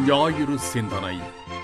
ஞாயிறு சிந்தனை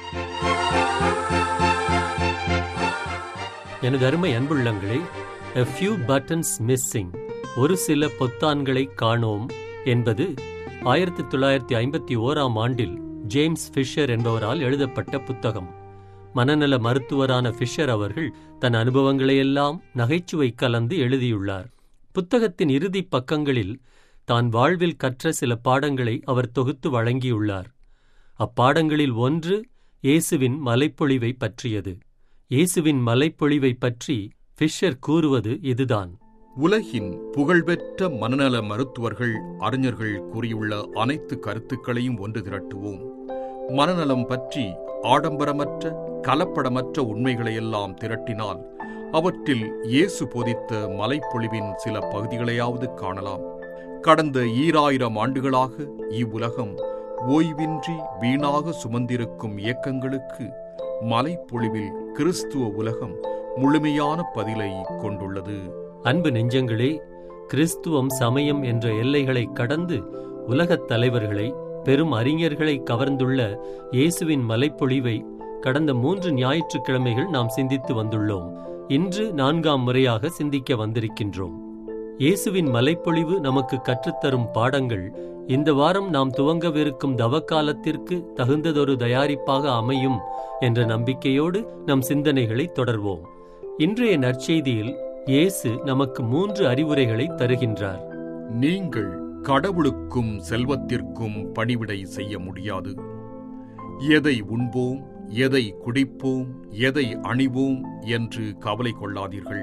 எனது அருமை அன்புள்ளங்களே a few buttons missing ஒரு சில பொத்தான்களை காணோம் என்பது ஆயிரத்தி தொள்ளாயிரத்தி ஐம்பத்தி ஓராம் ஆண்டில் ஜேம்ஸ் ஃபிஷர் என்பவரால் எழுதப்பட்ட புத்தகம் மனநல மருத்துவரான ஃபிஷர் அவர்கள் தன் அனுபவங்களையெல்லாம் நகைச்சுவை கலந்து எழுதியுள்ளார் புத்தகத்தின் இறுதிப் பக்கங்களில் தான் வாழ்வில் கற்ற சில பாடங்களை அவர் தொகுத்து வழங்கியுள்ளார் அப்பாடங்களில் ஒன்று இயேசுவின் மலைப்பொழிவை பற்றியது இயேசுவின் மலைப்பொழிவை பற்றி ஃபிஷர் கூறுவது இதுதான் உலகின் புகழ்பெற்ற மனநல மருத்துவர்கள் அறிஞர்கள் கூறியுள்ள அனைத்து கருத்துக்களையும் ஒன்று திரட்டுவோம் மனநலம் பற்றி ஆடம்பரமற்ற கலப்படமற்ற உண்மைகளையெல்லாம் திரட்டினால் அவற்றில் இயேசு போதித்த மலைப்பொழிவின் சில பகுதிகளையாவது காணலாம் கடந்த ஈராயிரம் ஆண்டுகளாக இவ்வுலகம் ஓய்வின்றி வீணாக சுமந்திருக்கும் இயக்கங்களுக்கு மலைப்பொழிவில் கிறிஸ்துவ உலகம் முழுமையான பதிலை கொண்டுள்ளது அன்பு நெஞ்சங்களே கிறிஸ்துவம் சமயம் என்ற எல்லைகளை கடந்து உலகத் தலைவர்களை பெரும் அறிஞர்களை கவர்ந்துள்ள இயேசுவின் மலைப்பொழிவை கடந்த மூன்று ஞாயிற்றுக்கிழமைகள் நாம் சிந்தித்து வந்துள்ளோம் இன்று நான்காம் முறையாக சிந்திக்க வந்திருக்கின்றோம் இயேசுவின் மலைப்பொழிவு நமக்கு கற்றுத்தரும் பாடங்கள் இந்த வாரம் நாம் துவங்கவிருக்கும் தவக்காலத்திற்கு தகுந்ததொரு தயாரிப்பாக அமையும் என்ற நம்பிக்கையோடு நம் சிந்தனைகளை தொடர்வோம் இன்றைய நற்செய்தியில் இயேசு நமக்கு மூன்று அறிவுரைகளை தருகின்றார் நீங்கள் கடவுளுக்கும் செல்வத்திற்கும் பணிவிடை செய்ய முடியாது எதை உண்போம் எதை குடிப்போம் எதை அணிவோம் என்று கவலை கொள்ளாதீர்கள்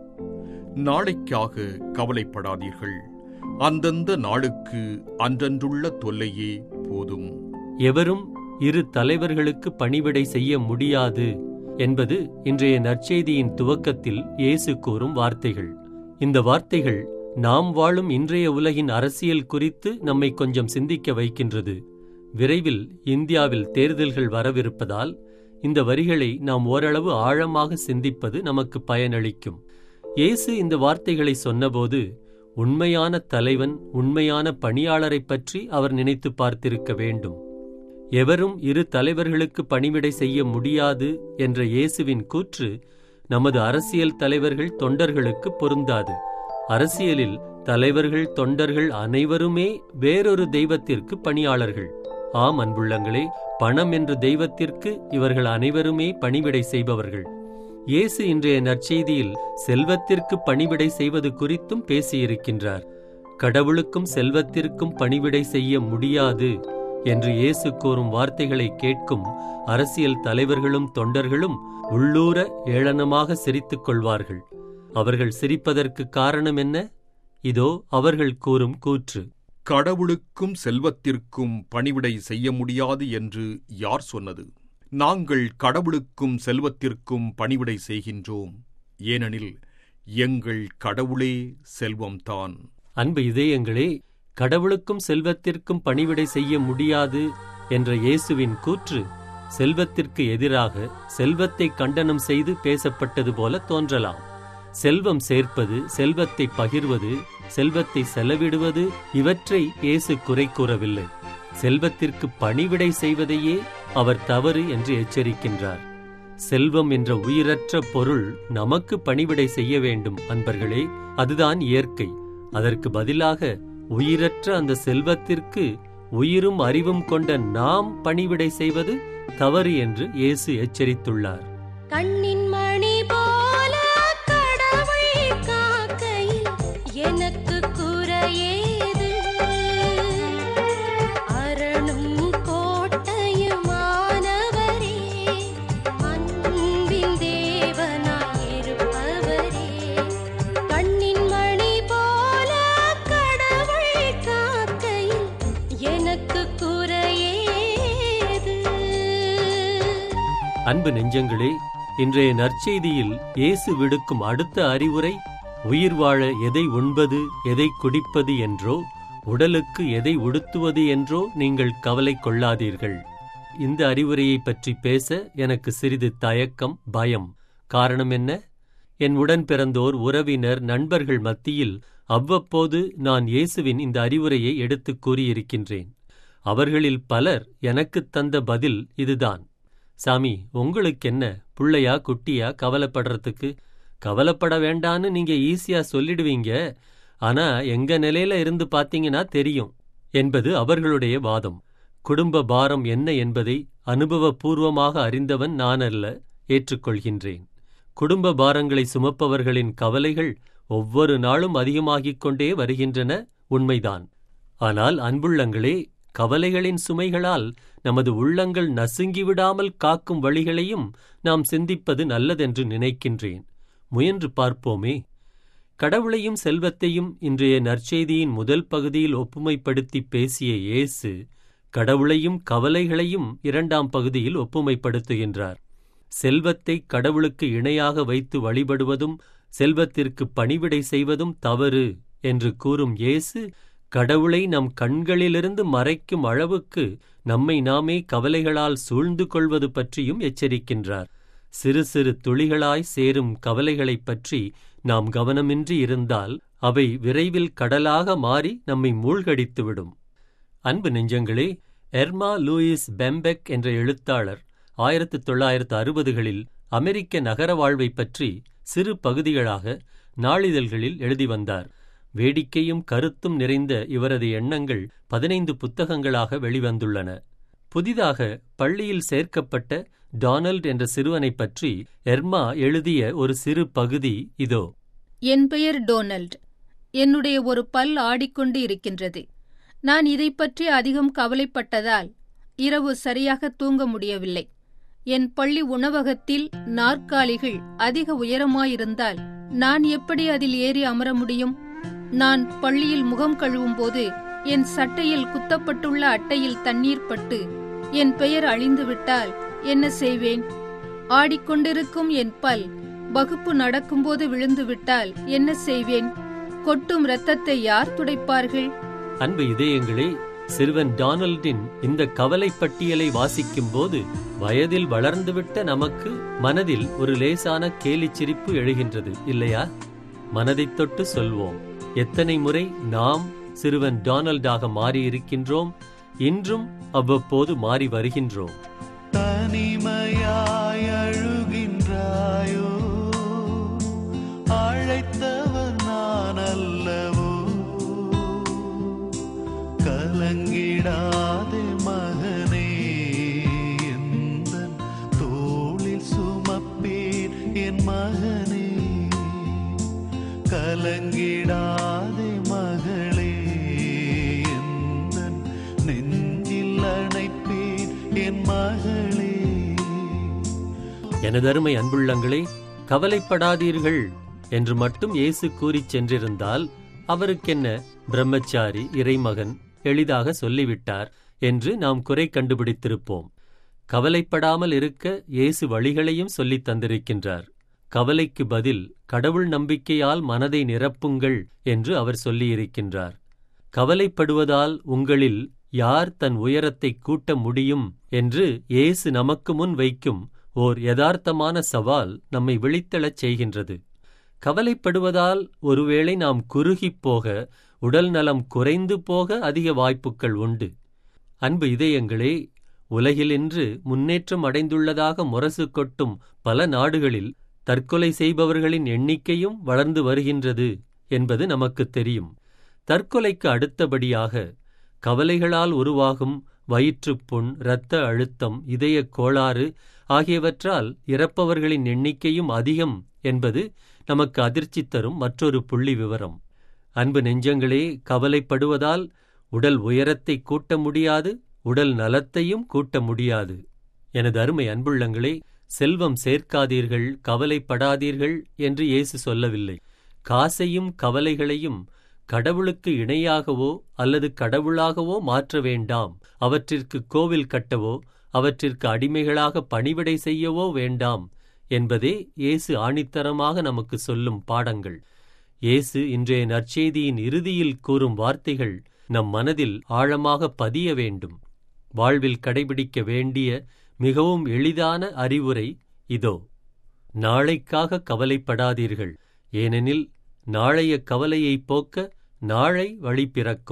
நாளைக்காக கவலைப்படாதீர்கள் அந்தந்த நாளுக்கு அன்றன்றுள்ள தொல்லையே போதும் எவரும் இரு தலைவர்களுக்கு பணிவிடை செய்ய முடியாது என்பது இன்றைய நற்செய்தியின் துவக்கத்தில் இயேசு கூறும் வார்த்தைகள் இந்த வார்த்தைகள் நாம் வாழும் இன்றைய உலகின் அரசியல் குறித்து நம்மை கொஞ்சம் சிந்திக்க வைக்கின்றது விரைவில் இந்தியாவில் தேர்தல்கள் வரவிருப்பதால் இந்த வரிகளை நாம் ஓரளவு ஆழமாக சிந்திப்பது நமக்கு பயனளிக்கும் இயேசு இந்த வார்த்தைகளை சொன்னபோது உண்மையான தலைவன் உண்மையான பணியாளரைப் பற்றி அவர் நினைத்து பார்த்திருக்க வேண்டும் எவரும் இரு தலைவர்களுக்கு பணிவிடை செய்ய முடியாது என்ற இயேசுவின் கூற்று நமது அரசியல் தலைவர்கள் தொண்டர்களுக்கு பொருந்தாது அரசியலில் தலைவர்கள் தொண்டர்கள் அனைவருமே வேறொரு தெய்வத்திற்கு பணியாளர்கள் ஆம் அன்புள்ளங்களே பணம் என்ற தெய்வத்திற்கு இவர்கள் அனைவருமே பணிவிடை செய்பவர்கள் இயேசு இன்றைய நற்செய்தியில் செல்வத்திற்கு பணிவிடை செய்வது குறித்தும் பேசியிருக்கின்றார் கடவுளுக்கும் செல்வத்திற்கும் பணிவிடை செய்ய முடியாது என்று இயேசு கூறும் வார்த்தைகளை கேட்கும் அரசியல் தலைவர்களும் தொண்டர்களும் உள்ளூர ஏளனமாக சிரித்துக் கொள்வார்கள் அவர்கள் சிரிப்பதற்கு காரணம் என்ன இதோ அவர்கள் கூறும் கூற்று கடவுளுக்கும் செல்வத்திற்கும் பணிவிடை செய்ய முடியாது என்று யார் சொன்னது நாங்கள் கடவுளுக்கும் செல்வத்திற்கும் பணிவிடை செய்கின்றோம் ஏனெனில் எங்கள் கடவுளே செல்வம்தான் அன்பு இதயங்களே கடவுளுக்கும் செல்வத்திற்கும் பணிவிடை செய்ய முடியாது என்ற இயேசுவின் கூற்று செல்வத்திற்கு எதிராக செல்வத்தை கண்டனம் செய்து பேசப்பட்டது போல தோன்றலாம் செல்வம் சேர்ப்பது செல்வத்தை பகிர்வது செல்வத்தை செலவிடுவது இவற்றை இயேசு குறை கூறவில்லை செல்வத்திற்கு பணிவிடை செய்வதையே அவர் தவறு என்று எச்சரிக்கின்றார் செல்வம் என்ற உயிரற்ற பொருள் நமக்கு பணிவிடை செய்ய வேண்டும் அன்பர்களே அதுதான் இயற்கை அதற்கு பதிலாக உயிரற்ற அந்த செல்வத்திற்கு உயிரும் அறிவும் கொண்ட நாம் பணிவிடை செய்வது தவறு என்று இயேசு எச்சரித்துள்ளார் கண்ணின் மணி போல கடவுள் காக்கையில் எனக்கு குறையேது அரணும் கோட்டையுமானவரே அன்பின் தேவனாயிருப்பவரே கண்ணின் மணி போல கடவுள் காக்கையில் எனக்கு குறையேது அன்பு நெஞ்சங்களே இன்றைய நற்செய்தியில் இயேசு விடுக்கும் அடுத்த அறிவுரை உயிர் வாழ எதை உண்பது எதை குடிப்பது என்றோ உடலுக்கு எதை உடுத்துவது என்றோ நீங்கள் கவலை கொள்ளாதீர்கள் இந்த அறிவுரையை பற்றி பேச எனக்கு சிறிது தயக்கம் பயம் காரணம் என்ன என் உடன் பிறந்தோர் உறவினர் நண்பர்கள் மத்தியில் அவ்வப்போது நான் இயேசுவின் இந்த அறிவுரையை எடுத்துக் கூறியிருக்கின்றேன் அவர்களில் பலர் எனக்குத் தந்த பதில் இதுதான் சாமி உங்களுக்கென்ன புள்ளையா குட்டியா கவலைப்படுறதுக்கு கவலைப்பட வேண்டான்னு நீங்க ஈஸியா சொல்லிடுவீங்க ஆனா எங்க நிலையில இருந்து பாத்தீங்கன்னா தெரியும் என்பது அவர்களுடைய வாதம் குடும்ப பாரம் என்ன என்பதை அனுபவபூர்வமாக அறிந்தவன் நான் அல்ல ஏற்றுக்கொள்கின்றேன் குடும்ப பாரங்களை சுமப்பவர்களின் கவலைகள் ஒவ்வொரு நாளும் அதிகமாகிக் கொண்டே வருகின்றன உண்மைதான் ஆனால் அன்புள்ளங்களே கவலைகளின் சுமைகளால் நமது உள்ளங்கள் நசுங்கிவிடாமல் காக்கும் வழிகளையும் நாம் சிந்திப்பது நல்லதென்று நினைக்கின்றேன் முயன்று பார்ப்போமே கடவுளையும் செல்வத்தையும் இன்றைய நற்செய்தியின் முதல் பகுதியில் ஒப்புமைப்படுத்தி பேசிய இயேசு கடவுளையும் கவலைகளையும் இரண்டாம் பகுதியில் ஒப்புமைப்படுத்துகின்றார் செல்வத்தை கடவுளுக்கு இணையாக வைத்து வழிபடுவதும் செல்வத்திற்கு பணிவிடை செய்வதும் தவறு என்று கூறும் இயேசு கடவுளை நம் கண்களிலிருந்து மறைக்கும் அளவுக்கு நம்மை நாமே கவலைகளால் சூழ்ந்து கொள்வது பற்றியும் எச்சரிக்கின்றார் சிறு சிறு துளிகளாய் சேரும் கவலைகளைப் பற்றி நாம் கவனமின்றி இருந்தால் அவை விரைவில் கடலாக மாறி நம்மை மூழ்கடித்துவிடும் அன்பு நெஞ்சங்களே எர்மா லூயிஸ் பெம்பெக் என்ற எழுத்தாளர் ஆயிரத்து தொள்ளாயிரத்து அறுபதுகளில் அமெரிக்க நகர வாழ்வை பற்றி சிறு பகுதிகளாக நாளிதழ்களில் எழுதி வந்தார் வேடிக்கையும் கருத்தும் நிறைந்த இவரது எண்ணங்கள் பதினைந்து புத்தகங்களாக வெளிவந்துள்ளன புதிதாக பள்ளியில் சேர்க்கப்பட்ட டானல்ட் என்ற சிறுவனைப் பற்றி எர்மா எழுதிய ஒரு சிறு பகுதி இதோ என் பெயர் டொனால்ட் என்னுடைய ஒரு பல் ஆடிக்கொண்டு இருக்கின்றது நான் இதைப் பற்றி அதிகம் கவலைப்பட்டதால் இரவு சரியாக தூங்க முடியவில்லை என் பள்ளி உணவகத்தில் நாற்காலிகள் அதிக உயரமாயிருந்தால் நான் எப்படி அதில் ஏறி அமர முடியும் நான் பள்ளியில் முகம் கழுவும்போது என் சட்டையில் குத்தப்பட்டுள்ள அட்டையில் தண்ணீர் பட்டு என் பெயர் அழிந்துவிட்டால் என்ன செய்வேன் ஆடிக்கொண்டிருக்கும் என் பல் வகுப்பு நடக்கும்போது விழுந்துவிட்டால் என்ன செய்வேன் கொட்டும் இரத்தத்தை யார் துடைப்பார்கள் அன்பு இதயங்களே சிறுவன் டானல்டின் இந்த கவலை பட்டியலை வாசிக்கும்போது வயதில் வளர்ந்துவிட்ட நமக்கு மனதில் ஒரு லேசான கேலிச் சிரிப்பு எழுகின்றது இல்லையா மனதைத் தொட்டு சொல்வோம் எத்தனை முறை நாம் சிறுவன் டானல்டாக மாறியிருக்கின்றோம் இன்றும் அவ்வப்போது மாறி வருகின்றோம் தனிமையாய் அழுகின்றாயோ அழைத்தவன் நான் அல்லவோ கலங்கிடாதே மகனே எந்தன் தோளில் சுமப்பேன் என் மகனே கலங்கிடாதே மகளே எந்தன் நெஞ்சில் அணைப்பேன் என் மகளே எனதருமை அன்புள்ளங்களே கவலைப்படாதீர்கள் என்று மட்டும் இயேசு கூறிச் சென்றிருந்தால் அவருக்கென்ன பிரம்மச்சாரி இறைமகன் எளிதாக சொல்லிவிட்டார் என்று நாம் குறை கண்டுபிடித்திருப்போம் கவலைப்படாமல் இருக்க இயேசு வழிகளையும் சொல்லித் தந்திருக்கின்றார் கவலைக்கு பதில் கடவுள் நம்பிக்கையால் மனதை நிரப்புங்கள் என்று அவர் சொல்லியிருக்கின்றார் கவலைப்படுவதால் உங்களில் யார் தன் உயரத்தை கூட்ட முடியும் என்று இயேசு நமக்கு முன் வைக்கும் ஓர் யதார்த்தமான சவால் நம்மை விழித்தெழச் செய்கின்றது கவலைப்படுவதால் ஒருவேளை நாம் குறுகிப் போக உடல் நலம் குறைந்து போக அதிக வாய்ப்புகள் உண்டு அன்பு இதயங்களே உலகில் இன்று முன்னேற்றம் அடைந்துள்ளதாக முரசு கொட்டும் பல நாடுகளில் தற்கொலை செய்பவர்களின் எண்ணிக்கையும் வளர்ந்து வருகின்றது என்பது நமக்குத் தெரியும் தற்கொலைக்கு அடுத்தபடியாக கவலைகளால் உருவாகும் வயிற்றுப்புண் இரத்த அழுத்தம் இதயக் கோளாறு ஆகியவற்றால் இறப்பவர்களின் எண்ணிக்கையும் அதிகம் என்பது நமக்கு அதிர்ச்சி தரும் மற்றொரு புள்ளி விவரம் அன்பு நெஞ்சங்களே கவலைப்படுவதால் உடல் உயரத்தை கூட்ட முடியாது உடல் நலத்தையும் கூட்ட முடியாது எனது அருமை அன்புள்ளங்களே செல்வம் சேர்க்காதீர்கள் கவலைப்படாதீர்கள் என்று இயேசு சொல்லவில்லை காசையும் கவலைகளையும் கடவுளுக்கு இணையாகவோ அல்லது கடவுளாகவோ மாற்ற வேண்டாம் அவற்றிற்கு கோவில் கட்டவோ அவற்றிற்கு அடிமைகளாக பணிவிடை செய்யவோ வேண்டாம் என்பதே இயேசு ஆணித்தரமாக நமக்கு சொல்லும் பாடங்கள் இயேசு இன்றைய நற்செய்தியின் இறுதியில் கூறும் வார்த்தைகள் நம் மனதில் ஆழமாக பதிய வேண்டும் வாழ்வில் கடைபிடிக்க வேண்டிய மிகவும் எளிதான அறிவுரை இதோ நாளைக்காக கவலைப்படாதீர்கள் ஏனெனில் நாளைய கவலையைப் போக்க நாளை வழி பிறக்கும்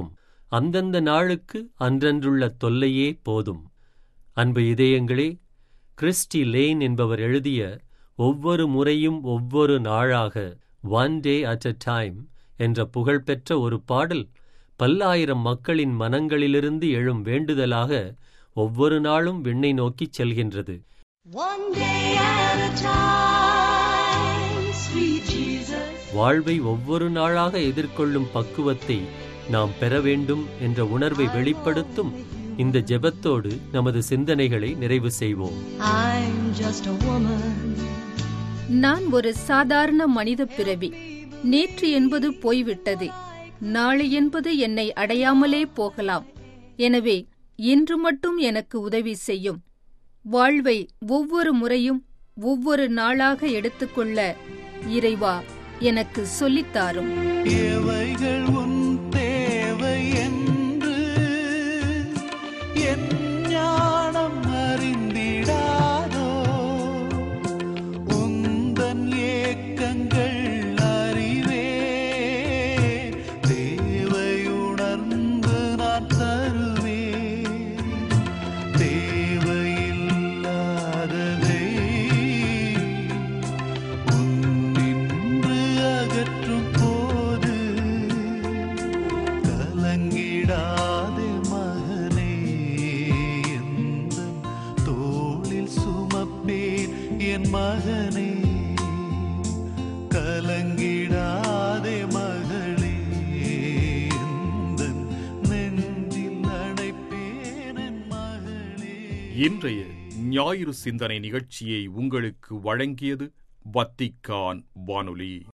அந்தந்த நாளுக்கு அன்றன்றுள்ள தொல்லையே போதும் அன்பு இதயங்களே கிறிஸ்டி லேன் என்பவர் எழுதிய ஒவ்வொரு முறையும் ஒவ்வொரு நாளாக one day at a time என்ற புகழ்பெற்ற ஒரு பாடல் பல்லாயிரம் மக்களின் மனங்களிலிருந்து எழும் வேண்டுதலாக ஒவ்வொரு நாளும் விண்ணை நோக்கிச் செல்கின்றது One day at a time, sweet Jesus. வாழ்வை ஒவ்வொரு நாளாக எதிர்கொள்ளும் பக்குவத்தை நாம் பெற வேண்டும் என்ற உணர்வை வெளிப்படுத்தும் இந்த ஜெபத்தோடு நமது சிந்தனைகளை நிறைவு செய்வோம் I'm just a woman. நான் ஒரு சாதாரண மனித பிறவி நேற்று என்பது போய்விட்டது நாளை என்பது என்னை அடையாமலே போகலாம் எனவே இன்று மட்டும் எனக்கு உதவி செய்யும் வாழ்வை ஒவ்வொரு முறையும் ஒவ்வொரு நாளாக எடுத்துக்கொள்ள இறைவா எனக்கு சொல்லித்தாரும் எவைகள் உன் தேவை என்று என் ஞானம் அறிந்திடாதோ உந்தன் ஏக்கங்கள் அறிவே தேவையுணர்ந்து நான் தருவேன் தேவையில்லாததை உன்னின்று அகற்றும் போது கலங்கிடாதே மகனே எந்தன் தோளில் சுமப்பேன் என் மகனே கலங்கிடாதே மகளே எந்தன் நெஞ்சில் அணைப்பேன் என் மகளே இன்றைய ஞாயிறு சிந்தனை நிகழ்ச்சியை உங்களுக்கு வழங்கியது வத்திக்கான் வானொலி